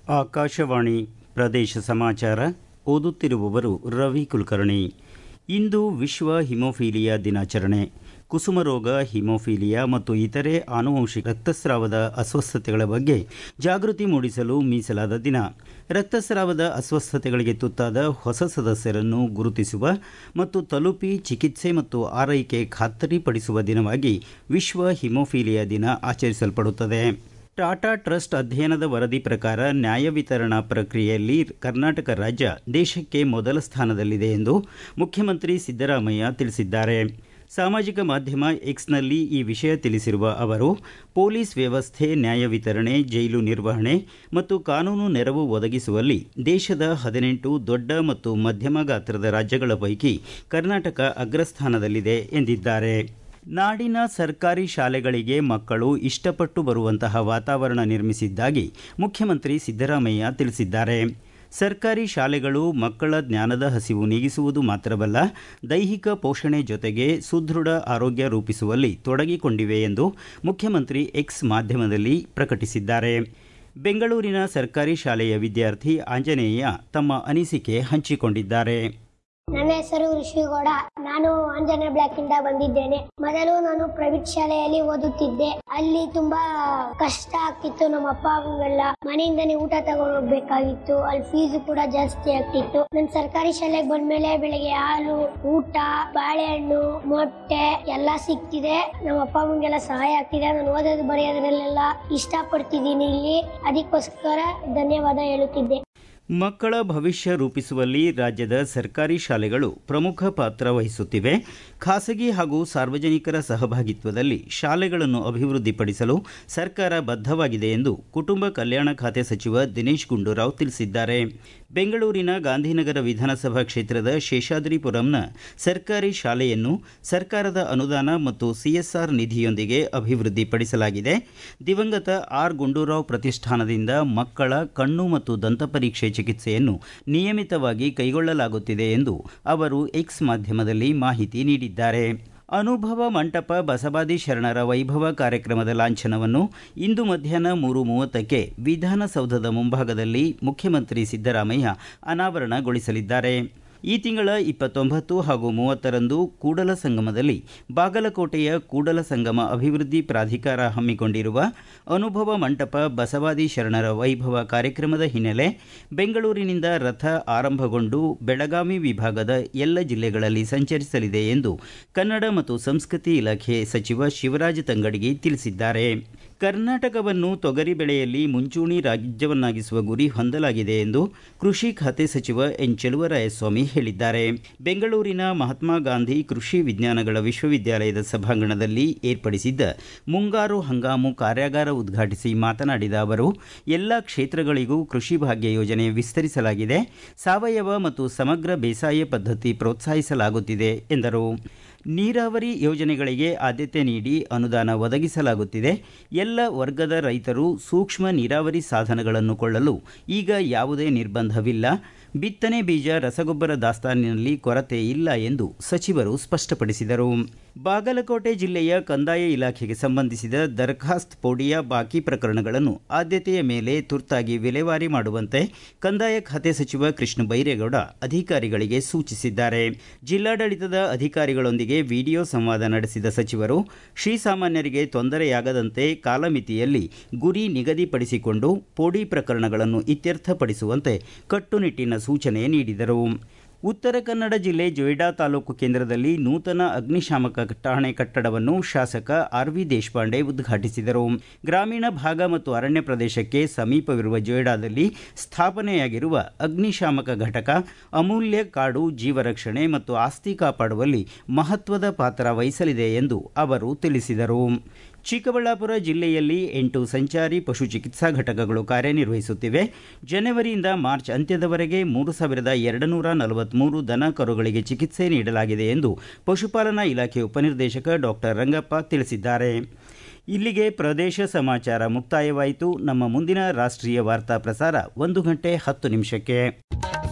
ಆಕಾಶವಾಣಿ ಪ್ರದೇಶ ಸಮಾಚಾರ ಓದುತ್ತಿರುವವರು ರವಿ ಕುಲಕರ್ಣಿ ಇಂದು ವಿಶ್ವ ಹಿಮೋಫೀಲಿಯಾ ದಿನಾಚರಣೆ ಕುಸುಮ ರೋಗ ಹಿಮೋಫೀಲಿಯಾ ಮತ್ತು ಇತರೆ ಆನುವಂಶಿಕ ರಕ್ತಸ್ರಾವದ ಅಸ್ವಸ್ಥತೆಗಳ ಬಗ್ಗೆ ಜಾಗೃತಿ ಮೂಡಿಸಲು ಮೀಸಲಾದ ದಿನ ರಕ್ತಸ್ರಾವದ ಅಸ್ವಸ್ಥತೆಗಳಿಗೆ ತುತ್ತಾದ ಹೊಸ ಸದಸ್ಯರನ್ನು ಗುರುತಿಸುವ ಮತ್ತು ತಲುಪಿ ಚಿಕಿತ್ಸೆ ಮತ್ತು ಆರೈಕೆ ಖಾತರಿಪಡಿಸುವ ದಿನವಾಗಿ ವಿಶ್ವ ಹಿಮೋಫೀಲಿಯಾ ದಿನ ಆಚರಿಸಲ್ಪಡುತ್ತದೆ ಟಾಟಾ ಟ್ರಸ್ಟ್ ಅಧ್ಯಯನದ ವರದಿ ಪ್ರಕಾರ ನ್ಯಾಯ ವಿತರಣಾ ಪ್ರಕ್ರಿಯೆಯಲ್ಲಿ ಕರ್ನಾಟಕ ರಾಜ್ಯ ದೇಶಕ್ಕೆ ಮೊದಲ ಸ್ಥಾನದಲ್ಲಿದೆ ಎಂದು ಮುಖ್ಯಮಂತ್ರಿ ಸಿದ್ದರಾಮಯ್ಯ ತಿಳಿಸಿದ್ದಾರೆ ಸಾಮಾಜಿಕ ಮಾಧ್ಯಮ ಎಕ್ಸ್ನಲ್ಲಿ ಈ ವಿಷಯ ತಿಳಿಸಿರುವ ಅವರು ಪೊಲೀಸ್ ವ್ಯವಸ್ಥೆ ನ್ಯಾಯ ವಿತರಣೆ ಜೈಲು ನಿರ್ವಹಣೆ ಮತ್ತು ಕಾನೂನು ನೆರವು ಒದಗಿಸುವಲ್ಲಿ ದೇಶದ ಹದಿನೆಂಟು ದೊಡ್ಡ ಮತ್ತು ಮಧ್ಯಮ ಗಾತ್ರದ ರಾಜ್ಯಗಳ ಪೈಕಿ ಕರ್ನಾಟಕ ಅಗ್ರಸ್ಥಾನದಲ್ಲಿದೆ ಎಂದಿದ್ದಾರೆ ನಾಡಿನ ಸರ್ಕಾರಿ ಶಾಲೆಗಳಿಗೆ ಮಕ್ಕಳು ಇಷ್ಟಪಟ್ಟು ಬರುವಂತಹ ವಾತಾವರಣ ನಿರ್ಮಿಸಿದ್ದಾಗಿ ಮುಖ್ಯಮಂತ್ರಿ ಸಿದ್ದರಾಮಯ್ಯ ತಿಳಿಸಿದ್ದಾರೆ ಸರ್ಕಾರಿ ಶಾಲೆಗಳು ಮಕ್ಕಳ ಜ್ಞಾನದ ಹಸಿವು ನೀಗಿಸುವುದು ಮಾತ್ರವಲ್ಲ ದೈಹಿಕ ಪೋಷಣೆ ಜೊತೆಗೆ ಸುದೃಢ ಆರೋಗ್ಯ ರೂಪಿಸುವಲ್ಲಿ ತೊಡಗಿಕೊಂಡಿವೆ ಎಂದು ಮುಖ್ಯಮಂತ್ರಿ ಎಕ್ಸ್ ಮಾಧ್ಯಮದಲ್ಲಿ ಪ್ರಕಟಿಸಿದ್ದಾರೆ ಬೆಂಗಳೂರಿನ ಸರ್ಕಾರಿ ಶಾಲೆಯ ವಿದ್ಯಾರ್ಥಿ ಆಂಜನೇಯ ತಮ್ಮ ಅನಿಸಿಕೆ ಹಂಚಿಕೊಂಡಿದ್ದಾರೆ ನನ್ನ ಹೆಸರು ಋಷಿಗೌಡ ನಾನು ಆಂಜನೇಯ ಬ್ಲಾಕ್ ಇಂದ ಬಂದಿದ್ದೇನೆ ಮೊದಲು ನಾನು ಪ್ರೈವೇಟ್ ಶಾಲೆಯಲ್ಲಿ ಓದುತ್ತಿದ್ದೆ ಅಲ್ಲಿ ತುಂಬಾ ಕಷ್ಟ ಆಗ್ತಿತ್ತು ನಮ್ಮ ಅಪ್ಪ ಅಮ್ಮಗೆಲ್ಲ ಮನೆಯಿಂದನೇ ಊಟ ತಗೊಂಡು ಹೋಗ್ಬೇಕಾಗಿತ್ತು ಅಲ್ಲಿ ಫೀಸ್ ಕೂಡ ಜಾಸ್ತಿ ಆಗ್ತಿತ್ತು ನಾನು ಸರ್ಕಾರಿ ಶಾಲೆಗೆ ಬಂದ್ಮೇಲೆ ಬೆಳಿಗ್ಗೆ ಹಾಲು ಊಟ ಬಾಳೆಹಣ್ಣು ಮೊಟ್ಟೆ ಎಲ್ಲ ಸಿಗ್ತಿದೆ ನಮ್ಮ ಅಪ್ಪ ಅಮ್ಮಗೆಲ್ಲ ಸಹಾಯ ಆಗ್ತಿದೆ ನಾನು ಓದೋದು ಬರೆಯೋದ್ರಲ್ಲೆಲ್ಲ ಇಷ್ಟಪಡ್ತಿದ್ದೀನಿ ಇಲ್ಲಿ ಅದಕ್ಕೋಸ್ಕರ ಧನ್ಯವಾದ ಹೇಳುತ್ತಿದ್ದೆ ಮಕ್ಕಳ ಭವಿಷ್ಯ ರೂಪಿಸುವಲ್ಲಿ ರಾಜ್ಯದ ಸರ್ಕಾರಿ ಶಾಲೆಗಳು ಪ್ರಮುಖ ಪಾತ್ರ ವಹಿಸುತ್ತಿವೆ ಖಾಸಗಿ ಹಾಗೂ ಸಾರ್ವಜನಿಕರ ಸಹಭಾಗಿತ್ವದಲ್ಲಿ ಶಾಲೆಗಳನ್ನು ಅಭಿವೃದ್ಧಿಪಡಿಸಲು ಸರ್ಕಾರ ಬದ್ಧವಾಗಿದೆ ಎಂದು ಕುಟುಂಬ ಕಲ್ಯಾಣ ಖಾತೆ ಸಚಿವ ದಿನೇಶ್ ಗುಂಡೂರಾವ್ ತಿಳಿಸಿದ್ದಾರೆ ಬೆಂಗಳೂರಿನ ಗಾಂಧಿನಗರ ವಿಧಾನಸಭಾ ಕ್ಷೇತ್ರದ ಶೇಷಾದ್ರಿಪುರಂನ ಸರ್ಕಾರಿ ಶಾಲೆಯನ್ನು ಸರ್ಕಾರದ ಅನುದಾನ ಮತ್ತು ಸಿಎಸ್ಆರ್ ನಿಧಿಯೊಂದಿಗೆ ಅಭಿವೃದ್ಧಿಪಡಿಸಲಾಗಿದೆ ದಿವಂಗತ ಆರ್ ಗುಂಡೂರಾವ್ ಪ್ರತಿಷ್ಠಾನದಿಂದ ಮಕ್ಕಳ ಕಣ್ಣು ಮತ್ತು ದಂತ ಪರೀಕ್ಷೆ ಚಿಕಿತ್ಸೆಯನ್ನು ನಿಯಮಿತವಾಗಿ ಕೈಗೊಳ್ಳಲಾಗುತ್ತಿದೆ ಎಂದು ಅವರು ಎಕ್ಸ್ ಮಾಧ್ಯಮದಲ್ಲಿ ಮಾಹಿತಿ ನೀಡಿದ್ದಾರೆ ಅನುಭವ ಮಂಟಪ ಬಸವಾದಿ ಶರಣರ ವೈಭವ ಕಾರ್ಯಕ್ರಮದ ಲಾಂಛನವನ್ನು ಇಂದು ಮಧ್ಯಾಹ್ನ ಮೂರು ಮೂವತ್ತಕ್ಕೆ ವಿಧಾನಸೌಧದ ಮುಂಭಾಗದಲ್ಲಿ ಮುಖ್ಯಮಂತ್ರಿ ಸಿದ್ದರಾಮಯ್ಯ ಅನಾವರಣಗೊಳಿಸಲಿದ್ದಾರೆ ಈ ತಿಂಗಳ ಇಪ್ಪತ್ತೊಂಬತ್ತು ಹಾಗೂ ಮೂವತ್ತರಂದು ಕೂಡಲ ಸಂಗಮದಲ್ಲಿ ಬಾಗಲಕೋಟೆಯ ಕೂಡಲ ಸಂಗಮ ಅಭಿವೃದ್ಧಿ ಪ್ರಾಧಿಕಾರ ಹಮ್ಮಿಕೊಂಡಿರುವ ಅನುಭವ ಮಂಟಪ ಬಸವಾದಿ ಶರಣರ ವೈಭವ ಕಾರ್ಯಕ್ರಮದ ಹಿನ್ನೆಲೆ ಬೆಂಗಳೂರಿನಿಂದ ರಥ ಆರಂಭಗೊಂಡು ಬೆಳಗಾವಿ ವಿಭಾಗದ ಎಲ್ಲ ಜಿಲ್ಲೆಗಳಲ್ಲಿ ಸಂಚರಿಸಲಿದೆ ಎಂದು ಕನ್ನಡ ಮತ್ತು ಸಂಸ್ಕೃತಿ ಇಲಾಖೆ ಸಚಿವ ಶಿವರಾಜ ತಂಗಡಗಿ ತಿಳಿಸಿದ್ದಾರೆ ಕರ್ನಾಟಕವನ್ನು ತೊಗರಿ ಬೆಳೆಯಲ್ಲಿ ಮುಂಚೂಣಿ ರಾಜ್ಯವನ್ನಾಗಿಸುವ ಗುರಿ ಹೊಂದಲಾಗಿದೆ ಎಂದು ಕೃಷಿ ಖಾತೆ ಸಚಿವ ಎನ್ ಚೆಲುವರಾಯಸ್ವಾಮಿ ಹೇಳಿದ್ದಾರೆ ಬೆಂಗಳೂರಿನ ಮಹಾತ್ಮ ಗಾಂಧಿ ಕೃಷಿ ವಿಜ್ಞಾನಗಳ ವಿಶ್ವವಿದ್ಯಾಲಯದ ಸಭಾಂಗಣದಲ್ಲಿ ಏರ್ಪಡಿಸಿದ್ದ ಮುಂಗಾರು ಹಂಗಾಮು ಕಾರ್ಯಾಗಾರ ಉದ್ಘಾಟಿಸಿ ಮಾತನಾಡಿದ ಅವರು ಎಲ್ಲ ಕ್ಷೇತ್ರಗಳಿಗೂ ಕೃಷಿ ಭಾಗ್ಯ ಯೋಜನೆ ವಿಸ್ತರಿಸಲಾಗಿದೆ ಸಾವಯವ ಮತ್ತು ಸಮಗ್ರ ಬೇಸಾಯ ಪದ್ಧತಿ ಪ್ರೋತ್ಸಾಹಿಸಲಾಗುತ್ತಿದೆ ಎಂದರು ನೀರಾವರಿ ಯೋಜನೆಗಳಿಗೆ ಆದ್ಯತೆ ನೀಡಿ ಅನುದಾನ ಒದಗಿಸಲಾಗುತ್ತಿದೆ ಎಲ್ಲ ವರ್ಗದ ರೈತರು ಸೂಕ್ಷ್ಮ ನೀರಾವರಿ ಸಾಧನಗಳನ್ನು ಕೊಳ್ಳಲು ಈಗ ಯಾವುದೇ ನಿರ್ಬಂಧವಿಲ್ಲ ಬಿತ್ತನೆ ಬೀಜ ರಸಗೊಬ್ಬರ ದಾಸ್ತಾನಿನಲ್ಲಿ ಕೊರತೆ ಇಲ್ಲ ಎಂದು ಸಚಿವರು ಸ್ಪಷ್ಟಪಡಿಸಿದರು ಬಾಗಲಕೋಟೆ ಜಿಲ್ಲೆಯ ಕಂದಾಯ ಇಲಾಖೆಗೆ ಸಂಬಂಧಿಸಿದ ದರ್ಖಾಸ್ತ್ ಪೋಡಿಯ ಬಾಕಿ ಪ್ರಕರಣಗಳನ್ನು ಆದ್ಯತೆಯ ಮೇಲೆ ತುರ್ತಾಗಿ ವಿಲೇವಾರಿ ಮಾಡುವಂತೆ ಕಂದಾಯ ಖಾತೆ ಸಚಿವ ಕೃಷ್ಣ ಬೈರೇಗೌಡ ಅಧಿಕಾರಿಗಳಿಗೆ ಸೂಚಿಸಿದ್ದಾರೆ ಜಿಲ್ಲಾಡಳಿತದ ಅಧಿಕಾರಿಗಳೊಂದಿಗೆ ವಿಡಿಯೋ ಸಂವಾದ ನಡೆಸಿದ ಸಚಿವರು ಶ್ರೀಸಾಮಾನ್ಯರಿಗೆ ತೊಂದರೆಯಾಗದಂತೆ ಕಾಲಮಿತಿಯಲ್ಲಿ ಗುರಿ ನಿಗದಿಪಡಿಸಿಕೊಂಡು ಪೋಡಿ ಪ್ರಕರಣಗಳನ್ನು ಇತ್ಯರ್ಥಪಡಿಸುವಂತೆ ಕಟ್ಟುನಿಟ್ಟಿನ ಸೂಚನೆ ನೀಡಿದರು ಉತ್ತರ ಕನ್ನಡ ಜಿಲ್ಲೆ ಜೊಯ್ಡಾ ತಾಲೂಕು ಕೇಂದ್ರದಲ್ಲಿ ನೂತನ ಅಗ್ನಿಶಾಮಕ ಠಾಣೆ ಕಟ್ಟಡವನ್ನು ಶಾಸಕ ಆರ್ ವಿ ದೇಶಪಾಂಡೆ ಉದ್ಘಾಟಿಸಿದರು ಗ್ರಾಮೀಣ ಭಾಗ ಮತ್ತು ಅರಣ್ಯ ಪ್ರದೇಶಕ್ಕೆ ಸಮೀಪವಿರುವ ಜೊಯ್ಡಾದಲ್ಲಿ ಸ್ಥಾಪನೆಯಾಗಿರುವ ಅಗ್ನಿಶಾಮಕ ಘಟಕ ಅಮೂಲ್ಯ ಕಾಡು ಜೀವರಕ್ಷಣೆ ಮತ್ತು ಆಸ್ತಿ ಕಾಪಾಡುವಲ್ಲಿ ಮಹತ್ವದ ಪಾತ್ರ ವಹಿಸಲಿದೆ ಎಂದು ಅವರು ತಿಳಿಸಿದರು ಚಿಕ್ಕಬಳ್ಳಾಪುರ ಜಿಲ್ಲೆಯಲ್ಲಿ ಎಂಟು ಸಂಚಾರಿ ಪಶು ಚಿಕಿತ್ಸಾ ಘಟಕಗಳು ಕಾರ್ಯನಿರ್ವಹಿಸುತ್ತಿವೆ ಜನವರಿಯಿಂದ ಮಾರ್ಚ್ ಅಂತ್ಯದವರೆಗೆ ಮೂರು ಸಾವಿರದ ಎರಡು ನೂರ ನಲವತ್ಮೂರು ದನ ಕರುಗಳಿಗೆ ಚಿಕಿತ್ಸೆ ನೀಡಲಾಗಿದೆ ಎಂದು ಪಶುಪಾಲನಾ ಇಲಾಖೆ ಉಪನಿರ್ದೇಶಕ ಡಾಕ್ಟರ್ ರಂಗಪ್ಪ ತಿಳಿಸಿದ್ದಾರೆ ಇಲ್ಲಿಗೆ ಪ್ರದೇಶ ಸಮಾಚಾರ ಮುಕ್ತಾಯವಾಯಿತು ನಮ್ಮ ಮುಂದಿನ ರಾಷ್ಟ್ರೀಯ ವಾರ್ತಾ ಪ್ರಸಾರ ಒಂದು ಗಂಟೆ ಹತ್ತು ನಿಮಿಷಕ್ಕೆ